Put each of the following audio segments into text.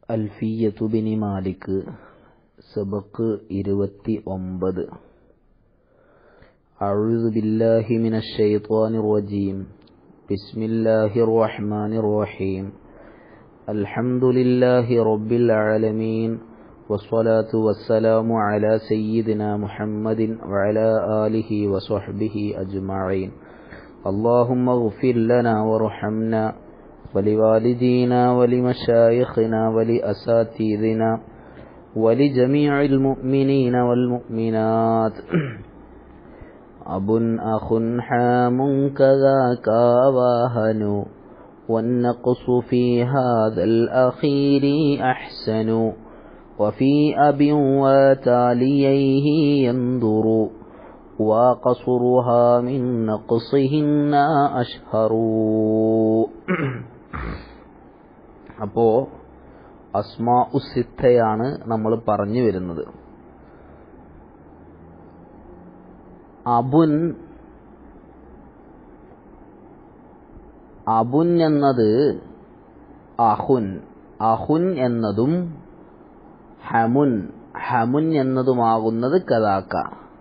അൽഫിയത്തു ബിനി മാലിക് സബക്ക് ഇരുപത്തി ഒമ്പത് أعوذ بالله من الشيطان الرجيم بسم الله الرحمن الرحيم الحمد لله رب العالمين والصلاة والسلام على سيدنا محمد وعلى آله وصحبه أجمعين اللهم اغفر لنا وارحمنا ولوالدينا ولمشايخنا ولأساتذنا ولجميع المؤمنين والمؤمنات أب أخ حام كذاك واهن والنقص في هذا الأخير أحسن وفي أب وتاليه ينظر وقصرها من نقصهن أشهر അപ്പോ അസ്മാ ഉസിത്തയാണ് നമ്മൾ പറഞ്ഞു വരുന്നത് അബുൻ അബുൻ എന്നത് അഹുൻ അഹുൻ എന്നതും ഹമുൻ ഹമുൻ എന്നതുമാകുന്നത് കഥാക്ക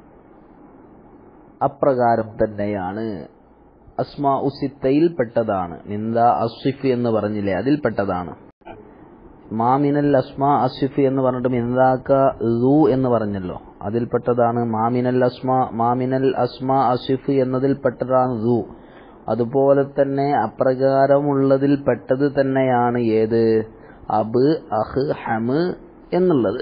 അപ്രകാരം തന്നെയാണ് അസ്മാ ഉസിത്തയിൽ പെട്ടതാണ് നിന്ദ അസ്വിഫ് എന്ന് പറഞ്ഞില്ലേ അതിൽപ്പെട്ടതാണ് മാമിനൽ അസ്മാ അസ്വിഫ് എന്ന് പറഞ്ഞിട്ട് മിന്ദാക്ക ലൂ എന്ന് പറഞ്ഞല്ലോ അതിൽപ്പെട്ടതാണ് മാമിനൽ അസ്മാ മാമിനൽ അസ്മാ അസ്വിഫ് എന്നതിൽപ്പെട്ടതാണ് ലൂ അതുപോലെ തന്നെ അപ്രകാരമുള്ളതിൽ പെട്ടത് തന്നെയാണ് ഏത് അബ് അഹ് ഹമ് എന്നുള്ളത്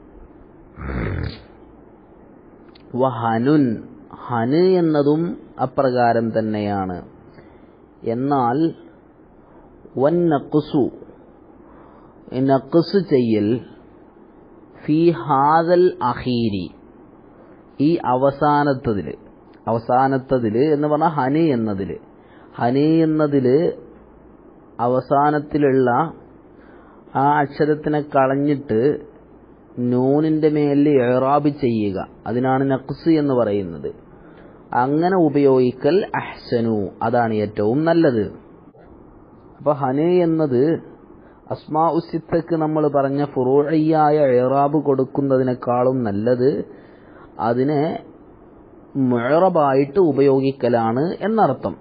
വഹനുൻ ഹന് എന്നതും അപ്രകാരം തന്നെയാണ് എന്നാൽ വൻ നഖ്സു നഖ്സ് ചെയ്യൽ ഫി ഹാദൽ അഖീരി ഈ അവസാനത്തതില് അവസാനത്തതില് എന്ന് പറഞ്ഞാൽ ഹനി എന്നതില് ഹനി എന്നതില് അവസാനത്തിലുള്ള ആ അക്ഷരത്തിനെ കളഞ്ഞിട്ട് നൂനിന്റെ മേലിൽ ഏറാബ് ചെയ്യുക അതിനാണ് നഖ്സ് എന്ന് പറയുന്നത് അങ്ങനെ ഉപയോഗിക്കൽ അഹ്സനു അതാണ് ഏറ്റവും നല്ലത് അപ്പൊ ഹന് എന്നത് അസ്മാ ഉസിത്തക്ക് നമ്മൾ പറഞ്ഞ ഫുറൂഴിയായ ഏറാബ് കൊടുക്കുന്നതിനേക്കാളും നല്ലത് അതിനെ മുഴറബായിട്ട് ഉപയോഗിക്കലാണ് എന്നർത്ഥം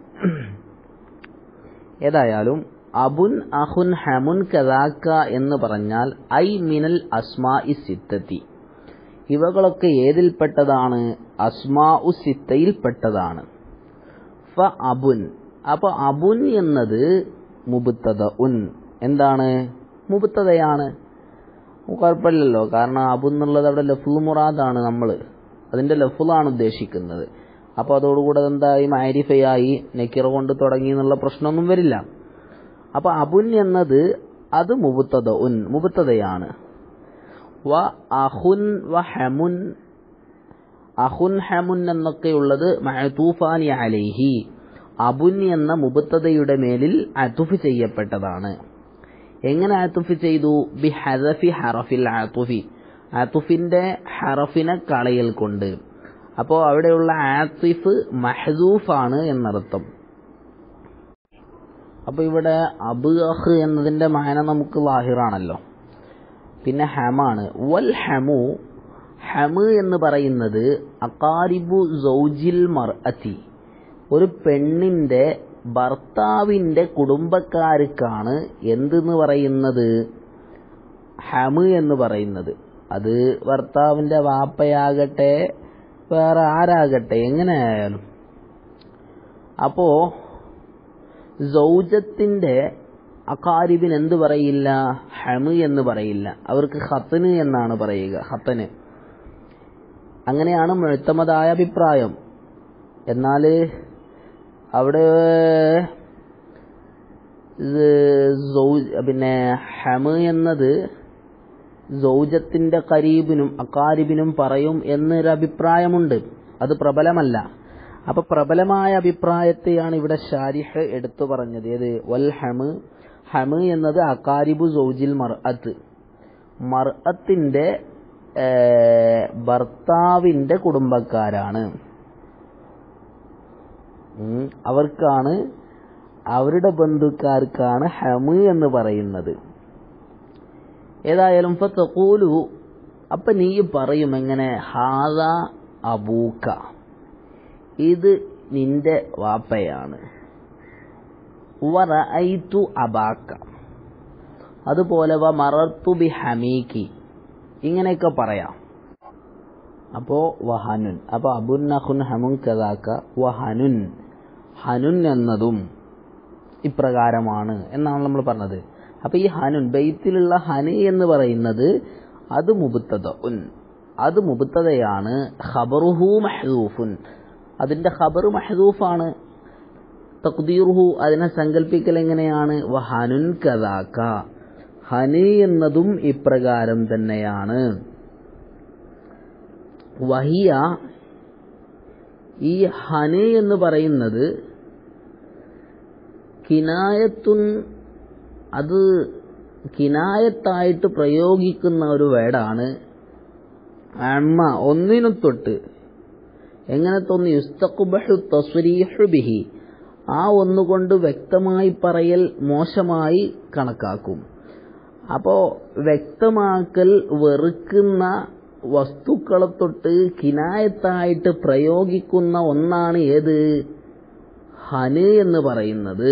ഏതായാലും അബുൻ അഹുൻ ഹമുൻ കദാക്ക എന്ന് പറഞ്ഞാൽ ഐ മിനൽ അസ്മാ സിത്തത്തി ഇവകളൊക്കെ ഏതിൽപ്പെട്ടതാണ് അസ്മാ ഉസിത്തയിൽപ്പെട്ടതാണ് ഫ അബുൻ അപ്പൊ അബുൻ എന്നത് മുബുത്തത ഉൻ എന്താണ് മുബുത്തതയാണ് കുഴപ്പമില്ലല്ലോ കാരണം അബു എന്നുള്ളത് അവിടെ ലഫുൽ മുറാദാണ് നമ്മൾ അതിന്റെ ലഫുലാണ് ഉദ്ദേശിക്കുന്നത് അപ്പോൾ അതോടുകൂടെ എന്തായി മാരിഫയായി നെക്കിറ കൊണ്ട് തുടങ്ങി എന്നുള്ള പ്രശ്നമൊന്നും വരില്ല അപ്പൊ അബുൻ എന്നത് അത് മുബുത്തത ഉൻ മുബുത്തതയാണ് വ അഹുൻ വ ഹമുൻ അഹുൻ ഹമുൻ എന്നൊക്കെയുള്ളത് മഹതൂഫാനി അലൈഹി അബുൻ എന്ന മുബത്തതയുടെ മേലിൽ അതുഫ് ചെയ്യപ്പെട്ടതാണ് എങ്ങനെ ആത്തുഫ് ചെയ്തു ബി ഹദഫി ഹറഫിൽ ആത്തുഫി ആത്തുഫിന്റെ ഹറഫിനെ കളയൽ കൊണ്ട് അപ്പോൾ അവിടെയുള്ള ആത്തിഫ് മഹദൂഫാണ് എന്നർത്ഥം അപ്പൊ ഇവിടെ അബ് അഹ് എന്നതിന്റെ മാന നമുക്ക് ലാഹിറാണല്ലോ പിന്നെ ഹമാണ് വൽ ഹമു ഹമ് എന്ന് പറയുന്നത് അക്കാരിബു സൗജിൽ മർഅത്തി ഒരു പെണ്ണിന്റെ ഭർത്താവിന്റെ കുടുംബക്കാർക്കാണ് എന്തെന്ന് പറയുന്നത് ഹമ് എന്ന് പറയുന്നത് അത് ഭർത്താവിന്റെ വാപ്പയാകട്ടെ വേറെ ആരാകട്ടെ എങ്ങനെ ആയാലും അപ്പോ സൗജത്തിന്റെ അക്കാരിബിന് എന്ത് പറയില്ല ഹമ് എന്ന് പറയില്ല അവർക്ക് ഹത്തന് എന്നാണ് പറയുക ഹത്തന് അങ്ങനെയാണ് മുഴുത്തമതായ അഭിപ്രായം എന്നാൽ അവിടെ പിന്നെ ഹമ് എന്നത് സൗജത്തിന്റെ കരീബിനും അക്കാരിബിനും പറയും എന്നൊരു അഭിപ്രായമുണ്ട് അത് പ്രബലമല്ല അപ്പൊ പ്രബലമായ അഭിപ്രായത്തെയാണ് ഇവിടെ ഷാരിഹ് എടുത്തു പറഞ്ഞത് ഏത് വൽ ഹമ് ഹമ് എന്നത് അക്കാരിബു സൗജിൽ മർഅത്ത് മർഅത്തിന്റെ ഭർത്താവിന്റെ കുടുംബക്കാരാണ് അവർക്കാണ് അവരുടെ ബന്ധുക്കാർക്കാണ് ഹമ് എന്ന് പറയുന്നത് ഏതായാലും ഫത്തഖൂലു അപ്പൊ നീ പറയും എങ്ങനെ ഹാദ അബൂക്ക ഇത് നിന്റെ വാപ്പയാണ് വറഅയ്തു അബാക്ക അതുപോലെ വ മറർത്തു ബി ഹമീക്കി ഇങ്ങനെയൊക്കെ പറയാം അപ്പോ വഹനുൻ അപ്പൊ അബുൻ നഖുൻ ഹമുൻ കഥാക്ക വഹനുൻ ഹനുൻ എന്നതും ഇപ്രകാരമാണ് എന്നാണ് നമ്മൾ പറഞ്ഞത് അപ്പൊ ഈ ഹനുൻ ബെയ്ത്തിലുള്ള ഹന് എന്ന് പറയുന്നത് അത് മുബുത്തത ഉൻ അത് മുബുത്തതയാണ് ഖബറുഹു മഹദൂഫുൻ അതിന്റെ ഖബർ മഹദൂഫാണ് തഖ്ദീറുഹു അതിനെ സങ്കല്പിക്കൽ എങ്ങനെയാണ് വഹനുൻ കഥാക്ക ഹന് എന്നതും ഇപ്രകാരം തന്നെയാണ് വഹിയ ഈ ഹന് എന്ന് പറയുന്നത് കിനായത്തുൻ അത് കിനായത്തായിട്ട് പ്രയോഗിക്കുന്ന ഒരു വേടാണ് അമ്മ ഒന്നിനു തൊട്ട് എങ്ങനെ തോന്നി യുസ്തഖുബഹു തസ്രീഹു ബിഹി ആ ഒന്നുകൊണ്ട് വ്യക്തമായി പറയൽ മോശമായി കണക്കാക്കും അപ്പോ വ്യക്തമാക്കൽ വെറുക്കുന്ന വസ്തുക്കളെ തൊട്ട് കിനായത്തായിട്ട് പ്രയോഗിക്കുന്ന ഒന്നാണ് ഏത് ഹന് എന്ന് പറയുന്നത്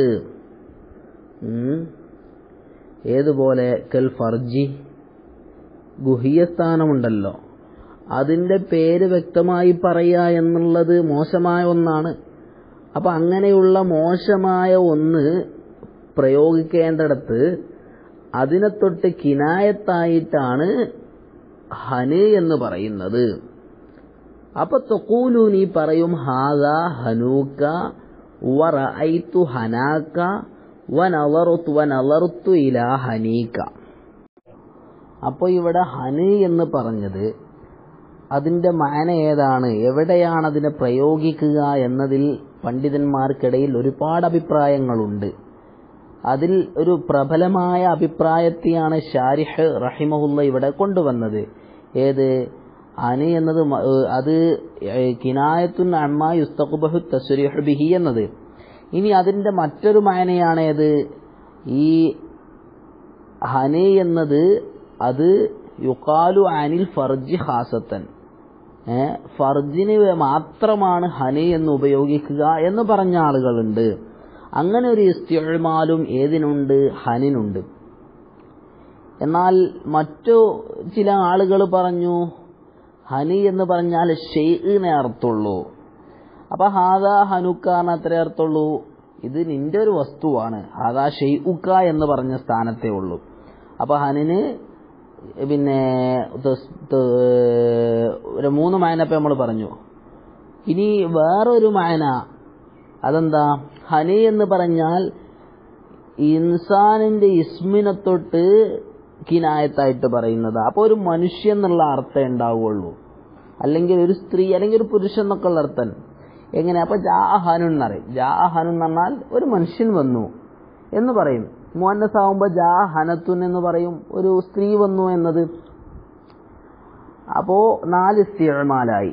ഏതുപോലെ കൽ ഫർജി ഗുഹ്യസ്ഥാനമുണ്ടല്ലോ അതിന്റെ പേര് വ്യക്തമായി പറയുക എന്നുള്ളത് മോശമായ ഒന്നാണ് അപ്പൊ അങ്ങനെയുള്ള മോശമായ ഒന്ന് പ്രയോഗിക്കേണ്ടിടത്ത് അതിനെ തൊട്ട് കിനായത്തായിട്ടാണ് ഹന് എന്ന് പറയുന്നത് അപ്പൊ തൊക്കൂലു നീ പറയും ഹാദ ഹനൂക്ക വറഅയ്തു ഹനാക്ക വനളറുത്തു വനളറുത്തു ഇലാ ഹനീക്ക അപ്പോൾ ഇവിടെ ഹന് എന്ന് പറഞ്ഞത് അതിന്റെ മാന ഏതാണ് എവിടെയാണ് അതിനെ പ്രയോഗിക്കുക എന്നതിൽ പണ്ഡിതന്മാർക്കിടയിൽ ഒരുപാട് അഭിപ്രായങ്ങളുണ്ട് അതിൽ ഒരു പ്രബലമായ അഭിപ്രായത്തെയാണ് ഷാരിഹ് റഹിമഹുല്ല ഇവിടെ കൊണ്ടുവന്നത് ഏത് അന് എന്നത് അത് കിനായത്തുൻ അമ്മ യുസ്തഖുബഹു തസ്രീഹു ബിഹി എന്നത് ഇനി അതിന്റെ മറ്റൊരു മാനയാണ് ഏത് ഈ ഹന് എന്നത് അത് യുക്കാലു അനിൽ ഫർജി ഹാസത്തൻ ഫർജിന് മാത്രമാണ് ഹന് എന്ന് ഉപയോഗിക്കുക എന്ന് പറഞ്ഞ ആളുകളുണ്ട് അങ്ങനെ ഒരു ഇസ്തിമാലും ഏതിനുണ്ട് ഹനിനുണ്ട് എന്നാൽ മറ്റു ചില ആളുകൾ പറഞ്ഞു ഹനി എന്ന് പറഞ്ഞാൽ ഷെയ്നെ അർത്ഥമുള്ളൂ അപ്പൊ ഹാദാ ഹനുക്കാന്ന് അത്ര അർത്ഥമുള്ളൂ ഇത് നിന്റെ ഒരു വസ്തുവാണ് ഹാദാ ഷെയ്ഉക്ക എന്ന് പറഞ്ഞ സ്ഥാനത്തേ ഉള്ളൂ അപ്പൊ ഹനിന് പിന്നെ ഒരു മൂന്ന് മായനപ്പ നമ്മൾ പറഞ്ഞു ഇനി വേറൊരു മായന അതെന്താ ഹനി എന്ന് പറഞ്ഞാൽ ഇൻസാനിന്റെ ഇസ്മിനെ തൊട്ട് കിനായത്തായിട്ട് പറയുന്നത് അപ്പോൾ ഒരു മനുഷ്യൻ എന്നുള്ള അർത്ഥം ഉണ്ടാവുകയുള്ളൂ അല്ലെങ്കിൽ ഒരു സ്ത്രീ അല്ലെങ്കിൽ ഒരു പുരുഷൻ എന്നൊക്കെ ഉള്ള അർത്ഥം എങ്ങനെ അപ്പൊ ജാഹനു എന്നറിയും ജാഹനു എന്ന് പറഞ്ഞാൽ ഒരു മനുഷ്യൻ വന്നു എന്ന് പറയും മോഹന്നസ് ആവുമ്പോ ജാഹനത്തുൻ എന്ന് പറയും ഒരു സ്ത്രീ വന്നു എന്നത് അപ്പോ നാല് സ്ഥിരമാലായി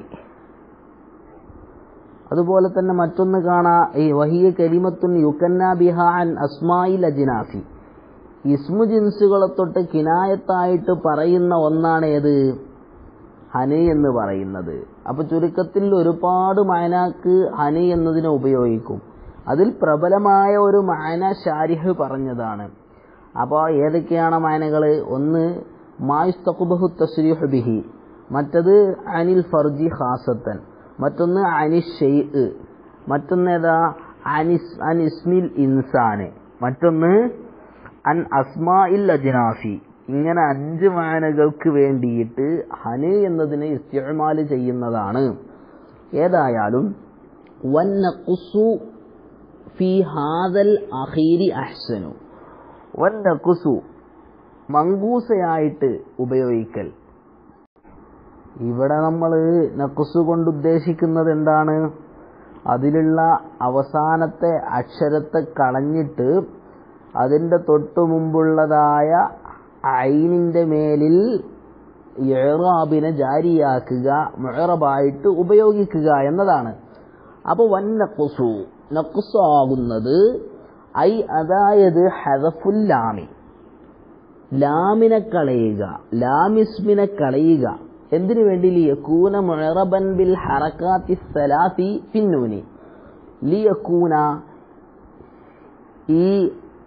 അതുപോലെ തന്നെ മറ്റൊന്ന് കാണാ ഈ വഹിയ കലിമത്തുൻ യുക്കന്ന ബിഹാൻ അസ്മായിൽ അജിനാസി ഇസ്മു ജിൻസുകളെ തൊട്ട് കിനായത്തായിട്ട് പറയുന്ന ഒന്നാണ് ഏത് ഹനി എന്ന് പറയുന്നത് അപ്പൊ ചുരുക്കത്തിൽ ഒരുപാട് മായനാക്ക് ഹനി എന്നതിനെ ഉപയോഗിക്കും അതിൽ പ്രബലമായ ഒരു മായന ഷാരിഹ് പറഞ്ഞതാണ് അപ്പോൾ ഏതൊക്കെയാണ് മായനകൾ ഒന്ന് മായുസ്തഖുബഹു തസ്രീഹ് ബിഹി മറ്റത് അനിൽ ഫർജി ഖാസത്തൻ മറ്റൊന്ന് അനിഷെയ് മറ്റൊന്ന് ഏതാ അനിസ് അനിസ്മിൽ ഇൻസാന് മറ്റൊന്ന് അൻ അസ്മാഇൽ അജ്നാഫി ഇങ്ങനെ അഞ്ച് മാനകൾക്ക് വേണ്ടിയിട്ട് ഹന് എന്നതിനെ ഇസ്തിമാല് ചെയ്യുന്നതാണ് ഏതായാലും വന്നഖുസു ഫി ഹാദൽ അഖീരി അഹ്സനു വന്നഖുസു മങ്കൂസയായിട്ട് ഉപയോഗിക്കൽ ഇവിടെ നമ്മൾ നക്കുസ് കൊണ്ട് ഉദ്ദേശിക്കുന്നത് എന്താണ് അതിലുള്ള അവസാനത്തെ അക്ഷരത്തെ കളഞ്ഞിട്ട് അതിൻ്റെ തൊട്ടു മുമ്പുള്ളതായ ഐനിന്റെ മേലിൽ ഏറാബിനെ ജാരിയാക്കുക മുഴറബായിട്ട് ഉപയോഗിക്കുക എന്നതാണ് അപ്പോൾ വൻ നക്കുസു നക്കുസു ആകുന്നത് ഐ അതായത് ഹദഫുല്ലാമി ലാമിനെ കളയുക ലാമിസ്മിനെ കളയുക എന്തിനു വേണ്ടി ലിയക്കൂന മുഴറബൻ ബിൽ ഹറക്കാത്തി സലാഫി പിന്നൂനി ലിയക്കൂന ഈ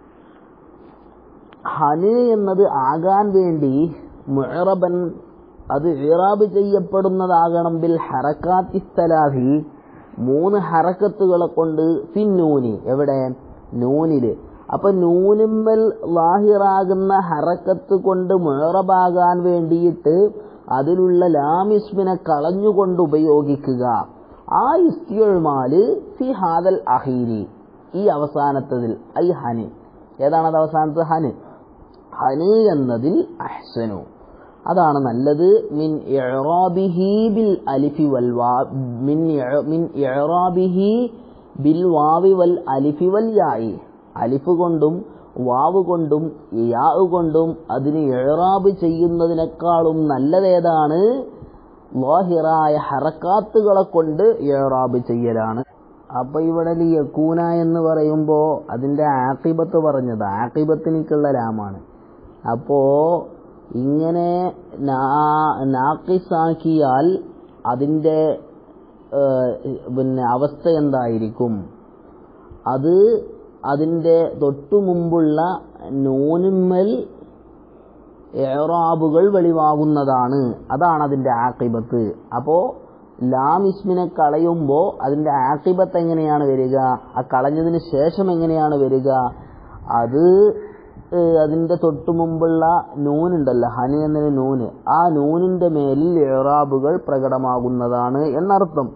ഹന് എന്നത് ആകാൻ വേണ്ടി മുഴറബൻ അത് ഇറാബ് ചെയ്യപ്പെടുന്നതാകണം ബിൽ ഹറക്കാത്തി സലാഫി മൂന്ന് ഹറക്കത്തുകളെ കൊണ്ട് പിന്നൂനി എവിടെ നൂനില് അപ്പൊ നൂനിമ്മൽ ലാഹിറാകുന്ന ഹറക്കത്ത് കൊണ്ട് മുഴറബാകാൻ വേണ്ടിയിട്ട് അതിലുള്ള ലാമിസ്മിനെ കളഞ്ഞുകൊണ്ട് ഉപയോഗിക്കുക ആ ഇസ്തിയൊഴുമാല് ഫി ഹാദൽ അഹീരി ഈ അവസാനത്തതിൽ ഐ ഹന് ഏതാണത് അവസാനത്തെ ഹന് ഹന് എന്നതിൽ അഹ്സനു അതാണ് നല്ലത് മിൻ ഇഅ്റാബിഹി ബിൽ അലിഫി വൽ വാ മിൻ ഇഅ- മിൻ ഇഅ്റാബിഹി ബിൽ വാവി വൽ അലിഫി വൽ യായി അലിഫ് കൊണ്ടും വാവ് കൊണ്ടും യാ കൊണ്ടും അതിന് ഇഴറാബ് ചെയ്യുന്നതിനേക്കാളും നല്ലതേതാണ് ലോഹിറായ ഹറക്കാത്തുകളെ കൊണ്ട് ഇഴറാബ് ചെയ്യലാണ് അപ്പൊ ഇവിടെ യക്കൂന എന്ന് പറയുമ്പോ അതിന്റെ ആക്കിബത്ത് പറഞ്ഞത് ആക്കിബത്തിനിക്കുള്ള ലാമാണ് അപ്പോ ഇങ്ങനെ നാ- നാക്കിസാക്കിയാൽ അതിന്റെ ഏഹ്, പിന്നെ അവസ്ഥ എന്തായിരിക്കും അത് അതിന്റെ തൊട്ടു മുമ്പുള്ള നൂനുമ്മൽ ഏറാബുകൾ വെളിവാകുന്നതാണ് അതാണ് അതിന്റെ ആക്കിബത്ത് അപ്പോ ലാം ഇസ്മിനെ കളയുമ്പോൾ അതിന്റെ ആക്കിബത്ത് എങ്ങനെയാണ് വരിക ആ കളഞ്ഞതിന് ശേഷം എങ്ങനെയാണ് വരിക അത് ഏഹ്, അതിന്റെ തൊട്ടു മുമ്പുള്ള നൂനുണ്ടല്ലോ ഹനി എന്നൊരു നൂന് ആ നൂനിന്റെ മേലിൽ ഏറാബുകൾ പ്രകടമാകുന്നതാണ് എന്നർത്ഥം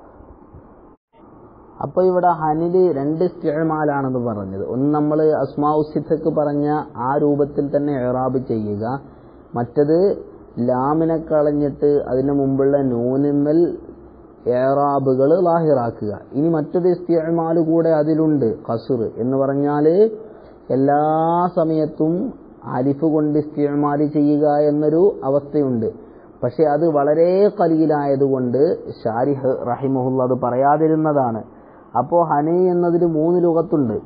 അപ്പൊ ഇവിടെ ഹനില് രണ്ട് ഇസ്തിഅമാലാണെന്ന് പറഞ്ഞത് ഒന്ന് നമ്മൾ അസ്മാഉസിത്തക്ക് പറഞ്ഞ ആ രൂപത്തിൽ തന്നെ ഏറാബ് ചെയ്യുക മറ്റത് ലാമിനെ കളഞ്ഞിട്ട് അതിന് മുമ്പുള്ള നൂനിമ്മൽ ഏറാബുകൾ ലാഹിറാക്കുക ഇനി മറ്റൊരു ഇസ്തിഅമാല് കൂടെ അതിലുണ്ട് ഖസുർ എന്ന് പറഞ്ഞാൽ എല്ലാ സമയത്തും അലിഫ് കൊണ്ട് ഇസ്തിഅമാല് ചെയ്യുക എന്നൊരു അവസ്ഥയുണ്ട് പക്ഷെ അത് വളരെ കലീലായതുകൊണ്ട് ഷാരിഹ് റഹിമഹുല്ല അത് പറയാതിരുന്നതാണ് അപ്പോ ഹനി എന്നതിന് മൂന്ന് ലുഗത്തുണ്ട്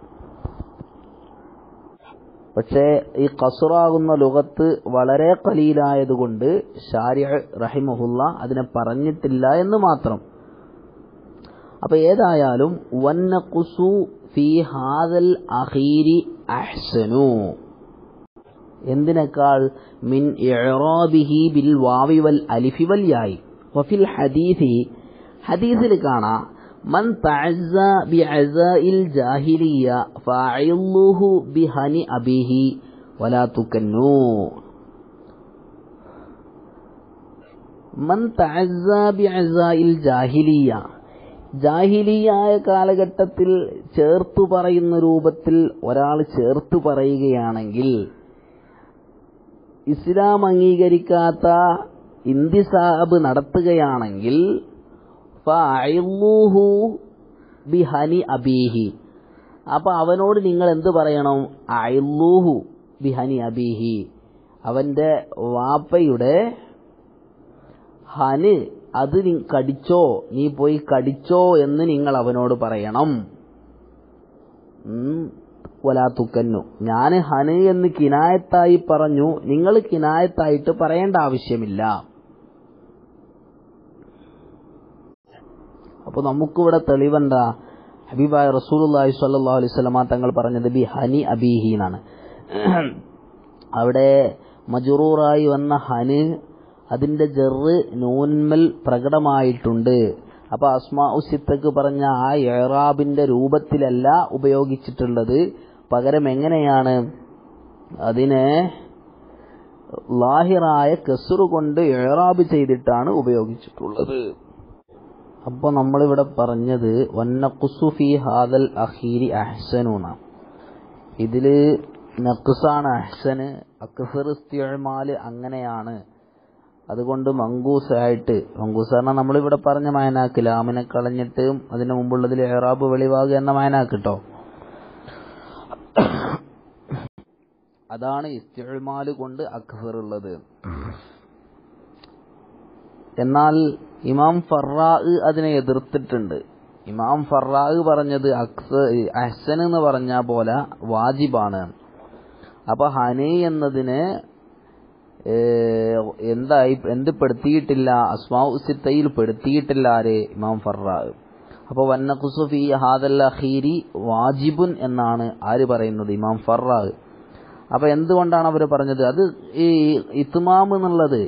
പക്ഷേ ഈ കസുറാകുന്ന ലുഗത്ത് വളരെ കലീലായതുകൊണ്ട് ഷാരിഹ് റഹിമഹുല്ല അതിനെ പറഞ്ഞിട്ടില്ല എന്ന് മാത്രം അപ്പൊ ഏതായാലും വന്നഖുസു ഫീ ഹാദൽ അഖീരി അഹ്സനു എന്തിനേക്കാൾ മിൻ ഇഅ്റാബിഹി ബിൽ വാവി വൽ അലിഫി വൽ യായി വഫിൽ ഹദീസി ഹദീസിൽ കാണാം മൻ തഅസ്സ ബിഅസാഇൽ ജാഹിലിയ ഫഅഇല്ലുഹു ബിഹനി അബീഹി വലാ തുകന്നു മൻ തഅസ്സ ബിഅസാഇൽ ജാഹിലിയ ജാഹിലിയായ കാലഘട്ടത്തിൽ ചേർത്തു പറയുന്ന രൂപത്തിൽ ഒരാൾ ചേർത്ത് പറയുകയാണെങ്കിൽ ഇസ്ലാം അംഗീകരിക്കാത്ത ഇന്തിസാബ് നടത്തുകയാണെങ്കിൽ ഫഅഇല്ലുഹു ബിഹനി അബീഹി അപ്പൊ അവനോട് നിങ്ങൾ എന്ത് പറയണം അയില്ലൂഹു ബിഹനി അബീഹി അവന്റെ വാപ്പയുടെ ഹന് അത് നീ കടിച്ചോ നീ പോയി കടിച്ചോ എന്ന് നിങ്ങൾ അവനോട് പറയണം ഉം, വലാ തുക്കന്നു ഞാൻ ഹന് എന്ന് കിനായത്തായി പറഞ്ഞു നിങ്ങൾ കിനായത്തായിട്ട് പറയേണ്ട ആവശ്യമില്ല അപ്പൊ നമുക്കിവിടെ തെളിവെന്താ ഹബീബായ റസൂലുള്ളാഹി സ്വല്ലല്ലാഹു അലൈഹി വസല്ലമ തങ്ങൾ പറഞ്ഞത് ബി ഹനി അബീഹി എന്നാണ് അവിടെ മജറൂറായി വന്ന ഹന് അതിന്റെ ജെറ് നൂന്മൽ പ്രകടമായിട്ടുണ്ട് അപ്പൊ അസ്മാ ഉസിത്തക്ക് പറഞ്ഞ ആ ഏറാബിന്റെ രൂപത്തിലല്ല ഉപയോഗിച്ചിട്ടുള്ളത് പകരം എങ്ങനെയാണ് അതിനെ ലാഹിറായ കസുറ് കൊണ്ട് ഏറാബ് ചെയ്തിട്ടാണ് ഉപയോഗിച്ചിട്ടുള്ളത് അപ്പൊ നമ്മളിവിടെ പറഞ്ഞത് വന്നഖുസുഫി ഹാദൽ അഖീരി അഹ്സനൂന ഇതില് നഖ്സാണ് അഹ്സന് അക്സർ ഇസ്തിഅമാല് അങ്ങനെയാണ് അതുകൊണ്ട് മങ്കൂസായിട്ട് മങ്കൂസ് പറഞ്ഞാൽ നമ്മളിവിടെ പറഞ്ഞ മയനാക്ക് ലാമിനെ കളഞ്ഞിട്ട് അതിന് മുമ്പുള്ളതിൽ ഏറാബ് വെളിവാകുക എന്ന മയനാക്ക് കേട്ടോ അതാണ് ഇസ്തിഅമാല് കൊണ്ട് അക്സർ ഉള്ളത് എന്നാൽ ഇമാം ഫറാ അതിനെ എതിർത്തിട്ടുണ്ട് ഇമാം ഫറാ പറഞ്ഞത് അക്സ അഹ്സൻ എന്ന് പറഞ്ഞ പോലെ വാജിബാണ് അപ്പൊ ഹന് എന്നതിന് എന്തായി എന്ത് പെടുത്തിയിട്ടില്ല അസ്മാഉ സിത്തയിൽ പെടുത്തിയിട്ടില്ല ആര് ഇമാം ഫറാ അപ്പൊ വന്നഖുസുഫി ഹാദൽ അഖീരി വാജിബുൻ എന്നാണ് ആര് പറയുന്നത് ഇമാം ഫറാ അപ്പൊ എന്തുകൊണ്ടാണ് അവർ പറഞ്ഞത് അത് ഈ ഇത്മാം എന്നുള്ളത്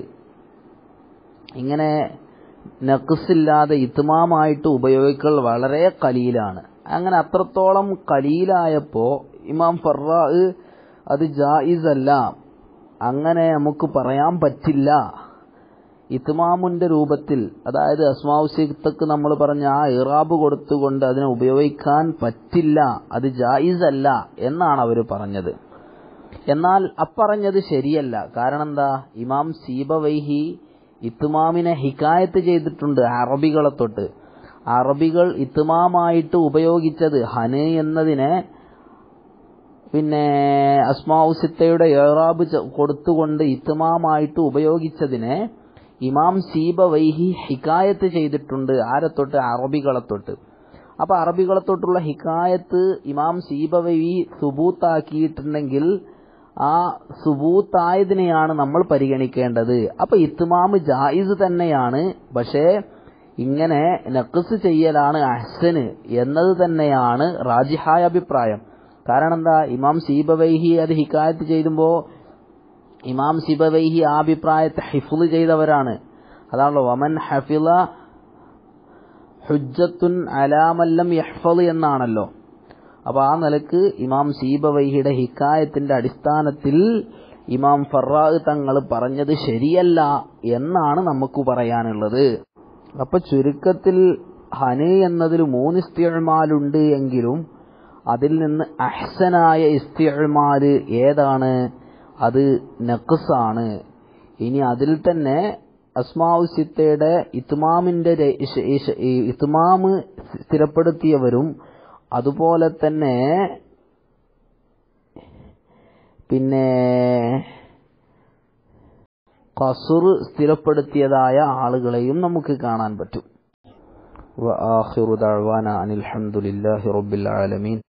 ഇങ്ങനെ നഖസില്ലാതെ ഇത്മാമായിട്ട് ഉപയോഗിക്കൽ വളരെ കലീലാണ് അങ്ങനെ അത്രത്തോളം കലീലായപ്പോ ഇമാം ഫറാ അത് ജായിസ് അല്ല അങ്ങനെ നമുക്ക് പറയാൻ പറ്റില്ല ഇത്മാമുന്റെ രൂപത്തിൽ അതായത് അസ്മാവുസിത്തക്ക് നമ്മൾ പറഞ്ഞ ആ ഇറാബ് കൊടുത്തുകൊണ്ട് അതിനെ ഉപയോഗിക്കാൻ പറ്റില്ല അത് ജായിസ് അല്ല എന്നാണ് അവർ പറഞ്ഞത് എന്നാൽ അപ്പറഞ്ഞത് ശരിയല്ല കാരണം എന്താ ഇമാം സീബവൈഹി ഇത്മാമിനെ ഹിക്കായത്ത് ചെയ്തിട്ടുണ്ട് അറബികളെ തൊട്ട് അറബികൾ ഇത്മാമായിട്ട് ഉപയോഗിച്ചത് ഹന് എന്നതിനെ പിന്നെ അസ്മാവുസിത്തയുടെ ഏറാബ് കൊടുത്തുകൊണ്ട് ഇത്മാമായിട്ട് ഉപയോഗിച്ചതിനെ ഇമാം സീബ വൈഹി ഹിക്കായത്ത് ചെയ്തിട്ടുണ്ട് ആരെ തൊട്ട് അറബികളെ തൊട്ട് അപ്പൊ അറബികളെ തൊട്ടുള്ള ഹിക്കായത്ത് ഇമാം സീബ വൈഹി സുബൂത്താക്കിയിട്ടുണ്ടെങ്കിൽ ആ സുബൂത്തായതിനെയാണ് നമ്മൾ പരിഗണിക്കേണ്ടത് അപ്പൊ ഇത്മാമ് ജായിസ് തന്നെയാണ് പക്ഷേ ഇങ്ങനെ നഖസ് ചെയ്യലാണ് അഹ്സന് എന്നത് തന്നെയാണ് റാജിഹായ അഭിപ്രായം കാരണം എന്താ ഇമാം സീബവൈഹി അത് ഹിക്കായത്ത് ചെയ്യുമ്പോൾ ഇമാം സിബവൈഹി ആ അഭിപ്രായത്തെ ഹിഫുൽ ചെയ്തവരാണ് അതാണല്ലോ വമൻ ഹഫില ഹുജ്ജത്തുൻ അലാമല്ലം യഹ്ഫൽ എന്നാണല്ലോ അപ്പൊ ആ നിലക്ക് ഇമാം സീബവൈഹിയുടെ ഹിക്കായത്തിന്റെ അടിസ്ഥാനത്തിൽ ഇമാം ഫറാഹ് തങ്ങൾ പറഞ്ഞത് ശരിയല്ല എന്നാണ് നമുക്ക് പറയാനുള്ളത് അപ്പൊ ചുരുക്കത്തിൽ ഹന് എന്നതിൽ മൂന്ന് ഇസ്തിയമാലുണ്ട് എങ്കിലും അതിൽ നിന്ന് അഹ്സനായ ഇസ്തിയമാല് ഏതാണ് അത് നഖസാണ് ഇനി അതിൽ തന്നെ അസ്മാഉ സിത്തയുടെ ഇത്മാമിന്റെ ഇത്മാമ് സ്ഥിരപ്പെടുത്തിയവരും അതുപോലെ തന്നെ പിന്നെ കസുർ സ്ഥിരപ്പെടുത്തിയതായ ആളുകളെയും നമുക്ക് കാണാൻ പറ്റും وآخر دعوانا أن الحمد لله رب العالمين